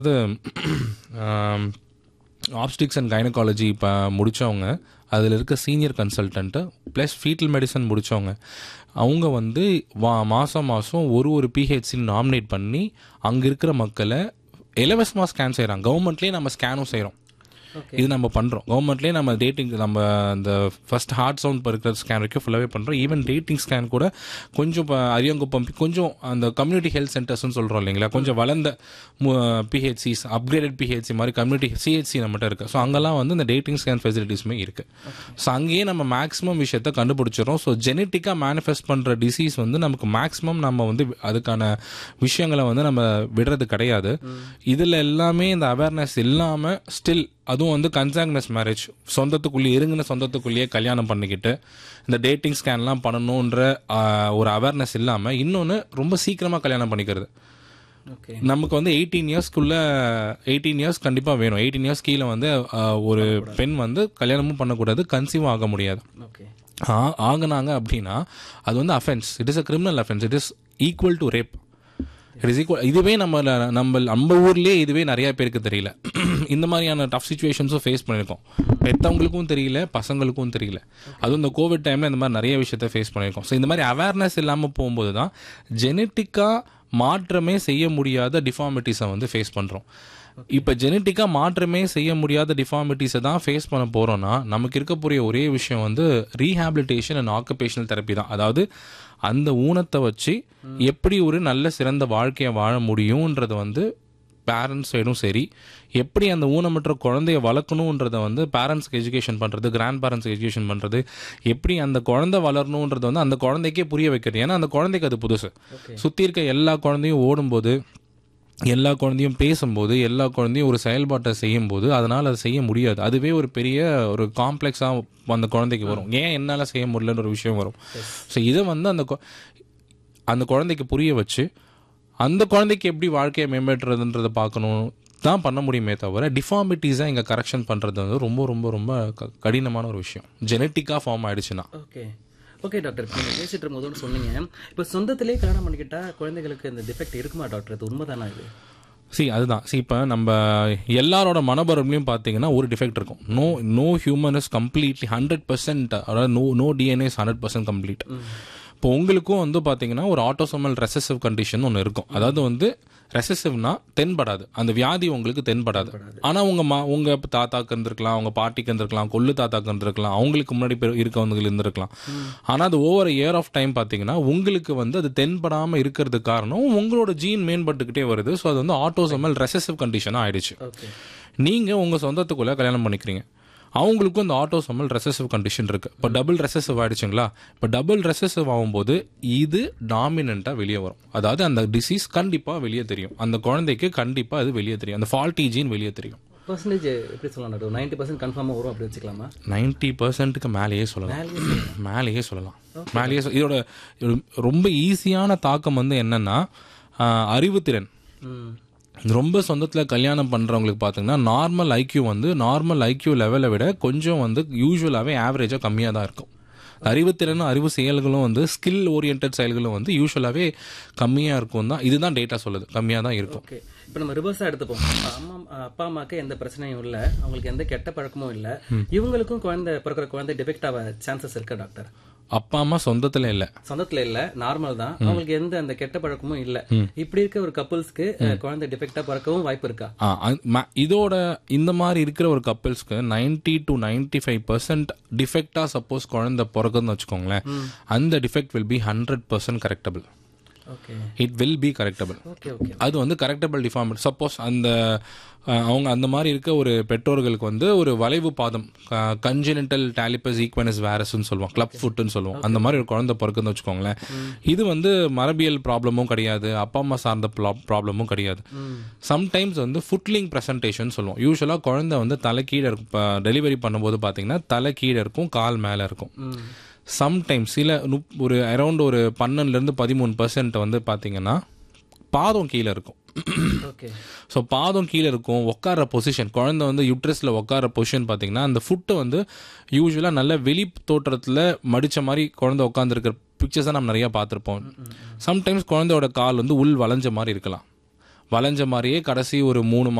அது ஆப்ஸ்டிக்ஸ் and gynaecology இப்போ முடித்தவங்க அதில் இருக்க senior consultant plus foetal medicine முடித்தவங்க அவங்க வந்து வா மாதம் மாதம் ஒரு ஒரு பிஹெச்சின்னு நாமினேட் பண்ணி அங்கே இருக்கிற மக்களை இலவசமாக ஸ்கேன் செய்கிறாங்க கவர்மெண்ட்லேயே நம்ம ஸ்கேனும் செய்கிறோம் இது நம்ம பண்ணுறோம் கவர்மெண்ட்லேயே நம்ம டேட்டிங் நம்ம அந்த ஃபர்ஸ்ட் ஹார்ட் சவுண்ட் இருக்கிற ஸ்கேன் வரைக்கும் ஃபுல்லாகவே பண்ணுறோம் ஈவன் டேட்டிங் ஸ்கேன் கூட கொஞ்சம் இப்போ அரியங்குப்பம் கொஞ்சம் அந்த கம்யூனிட்டி ஹெல்த் சென்டர்ஸ்னு சொல்கிறோம் இல்லைங்களா கொஞ்சம் வளர்ந்த பிஹெச்சிஸ் அப்கிரேடட் பிஹெச்சி மாதிரி கம்யூனிட்டி சிஹெச்சி நம்மகிட்ட இருக்குது ஸோ அங்கெல்லாம் வந்து இந்த டேட்டிங் ஸ்கேன் ஃபெசிலிட்டிஸுமே இருக்குது ஸோ அங்கேயே நம்ம மேக்ஸிமம் விஷயத்த கண்டுபிடிச்சிடறோம் ஸோ ஜெனட்டிக்காக மேனிஃபெஸ்ட் பண்ணுற டிசீஸ் வந்து நமக்கு மேக்ஸிமம் நம்ம வந்து அதுக்கான விஷயங்களை வந்து நம்ம விடுறது கிடையாது இதில் எல்லாமே இந்த அவேர்னஸ் இல்லாமல் ஸ்டில் அதுவும் வந்து கன்சாங்னஸ் மேரேஜ் சொந்தத்துக்குள்ளேயே இருங்கின சொந்தத்துக்குள்ளேயே கல்யாணம் பண்ணிக்கிட்டு இந்த டேட்டிங் ஸ்கேன்லாம் பண்ணணுன்ற ஆஹ், ஒரு அவேர்னஸ் இல்லாமல் இன்னொன்று ரொம்ப சீக்கிரமாக கல்யாணம் பண்ணிக்கிறது ஓகே நமக்கு வந்து எயிட்டீன் இயர்ஸ்க்குள்ள எயிட்டீன் இயர்ஸ் கண்டிப்பாக வேணும் எயிட்டீன் இயர்ஸ் கீழே வந்து ஆஹ், ஒரு பெண் வந்து கல்யாணமும் பண்ணக்கூடாது கன்சீவும் ஆக முடியாது ஓகே ஆ- ஆகுனாங்க அப்படின்னா அது வந்து offence it is a criminal offence it is equal to rape it is equal இதுவே நம்ம நம்ம நம்ம ஊர்லேயே இதுவே நிறைய பேருக்கு தெரியல இந்த மாதிரியான டஃப் சுச்சுவேஷன்ஸும் ஃபேஸ் பண்ணியிருக்கோம் பெற்றவங்களுக்கும் தெரியல பசங்களுக்கும் தெரியல அதுவும் இந்த கோவிட் டைமில் இந்த மாதிரி நிறைய விஷயத்த ஃபேஸ் பண்ணியிருக்கோம் ஸோ இந்த மாதிரி அவேர்னஸ் இல்லாமல் போகும்போது தான் ஜெனட்டிக்காக மாற்றமே செய்ய முடியாத டிஃபார்மிட்டிஸை வந்து ஃபேஸ் பண்ணுறோம் இப்போ ஜெனட்டிக்காக மாற்றமே செய்ய முடியாத டிஃபார்மிட்டிஸை தான் ஃபேஸ் பண்ண போகிறோன்னா நமக்கு இருக்கக்கூடிய ஒரே விஷயம் வந்து ரீஹாபிலிட்டேஷன் அண்ட் ஆக்குபேஷனல் தெரப்பி தான் அதாவது அந்த ஊனத்தை வச்சு எப்படி ஒரு நல்ல சிறந்த வாழ்க்கையை வாழ முடியுன்றது வந்து பேரண்ட்ஸ் சைடும் சரி எப்படி அந்த ஊனமற்ற குழந்தைய வளர்க்கணுன்றத வந்து பேரண்ட்ஸ்க்கு எஜுகேஷன் பண்ணுறது கிராண்ட் பேரண்ட்ஸ்க்கு எஜுகேஷன் பண்ணுறது எப்படி அந்த குழந்தை வளரணுன்றது வந்து அந்த குழந்தைக்கே புரிய வைக்கிறது ஏன்னா அந்த குழந்தைக்கு அது புதுசு சுற்றி இருக்க எல்லா குழந்தையும் ஓடும்போது எல்லா குழந்தையும் பேசும்போது எல்லா குழந்தையும் ஒரு செயல்பாட்டை செய்யும்போது அதனால் அதை செய்ய முடியாது அதுவே ஒரு பெரிய ஒரு காம்ப்ளெக்ஸாக அந்த குழந்தைக்கு வரும் ஏன் என்னால் செய்ய முடியலன்ற ஒரு விஷயம் வரும் ஸோ இதை வந்து அந்த கொ- அந்த குழந்தைக்கு புரிய வச்சு அந்த குழந்தைக்கு எப்படி வாழ்க்கையை மேம்படுறதுன்றதை பார்க்கணும் தான் பண்ண முடியுமே தவிர டிஃபார்மிட்டிஸை இங்கே கரெக்ஷன் பண்ணுறது வந்து ரொம்ப ரொம்ப ரொம்ப க- கடினமான ஒரு விஷயம் ஜெனட்டிக்காக ஃபார்ம் ஆயிடுச்சுன்னா ஓகே ஓகே டாக்டர் இப்போ நீங்கள் பேசிட்டு இருக்கும்போது ஒன்று சொன்னீங்க இப்போ சொந்தத்திலே கல்யாணம் பண்ணிக்கிட்டா குழந்தைகளுக்கு இந்த டிஃபெக்ட் இருக்குமா டாக்டர் இது உண்மைதானா இது சி அதுதான் சி இப்போ நம்ம எல்லாரோட மனபரப்புலையும் பார்த்தீங்கன்னா ஒரு டிஃபெக்ட் இருக்கும் no no human is completely hundred percent அதாவது no no DNA is hundred percent complete இப்போ உங்களுக்கும் வந்து பார்த்தீங்கன்னா ஒரு ஆட்டோசோமல் ரெசசிவ் கண்டிஷன் ஒன்று இருக்கும் அதாவது வந்து ரெசசிவ்னா தென்படாது அந்த வியாதி உங்களுக்கு தென்படாது ஆனால் உங்கள் மா உங்கள் தாத்தாக்கு இருந்திருக்கலாம் உங்கள் பாட்டிக்கு இருந்திருக்கலாம் கொள்ளு தாத்தாக்கு இருந்திருக்கலாம் அவங்களுக்கு முன்னாடி பெரு- இருக்கவங்க இருந்திருக்கலாம் ஆனால் அது ஓவர் இயர் ஆஃப் டைம் பார்த்தீங்கன்னா உங்களுக்கு வந்து அது தென்படாமல் இருக்கிறதுக்கு காரணம் உங்களோட ஜீன் மேம்பட்டுக்கிட்டே வருது ஸோ அது வந்து ஆட்டோசோமல் ரெசசிவ் கண்டிஷனாக ஆயிடுச்சு ஓகே நீங்கள் உங்கள் சொந்தத்துக்குள்ளே கல்யாணம் பண்ணிக்கிறீங்க அவங்களுக்கும் இந்த ஆட்டோசோமல் ரெசசிவ் கண்டிஷன் இருக்கு இப்போ டபுள் ரெசசிவ் ஆயிடுச்சுங்களா இப்போ டபுள் ரெசசிவ் ஆகும்போது இது டாமினண்ட்டாக வெளியே வரும் அதாவது அந்த டிசீஸ் கண்டிப்பாக வெளியே தெரியும் அந்த குழந்தைக்கு கண்டிப்பாக அது வெளியே தெரியும் அந்த ஃபால்ட்டி ஜீன் வெளியே தெரியும் பர்சன்டேஜ் எப்படி சொல்லலாம் டாக்டர் நைன்டி பர்சன்ட் கன்ஃபார்மாக வரும் அப்படி வச்சுக்கலாமா நைன்டி பர்சன்ட்டுக்கு மேலேயே சொல்லலாம் மேலேயே சொல்லலாம் மேலேயே சொல்- இதோட இதோட ரொம்ப ஈஸியான தாக்கம் வந்து என்னன்னா ஆஹ், அறிவுத்திறன் ம் ரொம்ப சொந்தத்தில் கல்யாணம் பண்ணுறவங்களுக்கு பார்த்தீங்கன்னா நார்மல் ஐக்யூ வந்து நார்மல் ஐக்யூ லெவலை விட கொஞ்சம் வந்து யூஸ்வலாகவே ஆவரேஜாக கம்மியாக தான் இருக்கும் அறிவுத்திறனும் அறிவு செயல்களும் வந்து ஸ்கில் ஓரியன்ட் செயல்களும் வந்து யூஸ்வலாகவே கம்மியாக இருக்கும் தான் இதுதான் டேட்டா சொல்லுது கம்மியாக தான் இருக்கும் ஓகே இப்போ நம்ம ரிவர்ஸாக எடுத்துப்போம் அம்மா அப்பா அம்மாக்கு எந்த பிரச்சனையும் இல்லை அவங்களுக்கு எந்த கெட்ட பழக்கமும் இல்லை இவங்களுக்கும் குழந்தை பிறக்கிற குழந்தை டிஃபெக்ட் ஆக சான்சஸ் இருக்கா டாக்டர் அப்பா அம்மா சொந்தத்தில் இல்லை சொந்தத்துல இல்ல நார்மல் தான் அவங்களுக்கு எந்த அந்த கெட்ட பழக்கமும் இல்ல இப்படி இருக்க ஒரு கப்புள்ஸ்க்கு குழந்தை டிஃபெக்டா பிறக்கவும் வாய்ப்பு இருக்கா ஆ, அ- ம- இதோட இந்த மாதிரி இருக்கிற ஒரு கப்பிள்ஸ்க்கு 90 டு நைன்டி ஃபைவ் பர்சன்ட் டிஃபெக்டாக சப்போஸ் குழந்தை பிறகுன்னு வச்சுக்கோங்களேன் அந்த defect will be hundred percent correctable okay it will be correctable okay okay அது வந்து கரெக்டபிள் டிஃபார்மிட்டி சப்போஸ் அந்த அஹ், அவங்க அந்த மாதிரி இருக்க ஒரு பெற்றோர்களுக்கு வந்து ஒரு வளைவு பாதம் கன்ஜெனிட்டல் டாலிபஸ் ஈக்வனஸ் வேரஸ்ன்னு சொல்லுவோம் கிளப் ஃபுட்டுன்னு சொல்லுவோம் அந்த மாதிரி ஒரு குழந்தை பிறக்குன்னு வச்சுக்கோங்களேன் இது வந்து மரபியல் ப்ராப்ளமும் கிடையாது அப்பா அம்மா சார்ந்த ப்ராப்ளமும் கிடையாது சம்டைம்ஸ் வந்து ஃபுட்லிங் ப்ரெசன்டேஷன் சொல்லுவோம் யூஸ்வலாக குழந்தை வந்து தலை கீழே இருக்கும் டெலிவரி பண்ணும்போது பார்த்தீங்கன்னா தலை கீழே இருக்கும் கால் மேலே இருக்கும் சம்டைம்ஸ் சில நுப்- ஒரு அரௌண்ட் ஒரு பன்னெண்டுலேருந்து பதிமூணு பர்சன்ட் வந்து பார்த்தீங்கன்னா பாதம் கீழே இருக்கும் ஓகே ஸோ பாதம் கீழே இருக்கும் உட்கார பொசிஷன் குழந்தை வந்து யூட்ரஸில் உட்கார பொசிஷன் பார்த்தீங்கன்னா அந்த ஃபுட்டு வந்து யூஸ்வலாக நல்ல வெளி தோற்றத்தில் மடித்த மாதிரி குழந்தை உட்காந்துருக்கிற பிக்சர்ஸை நம்ம நிறையா பார்த்துருப்போம் சம்டைம்ஸ் குழந்தையோட கால் வந்து உள் வளைஞ்ச மாதிரி இருக்கலாம் வளைஞ்ச மாதிரியே கடைசி ஒரு மூணு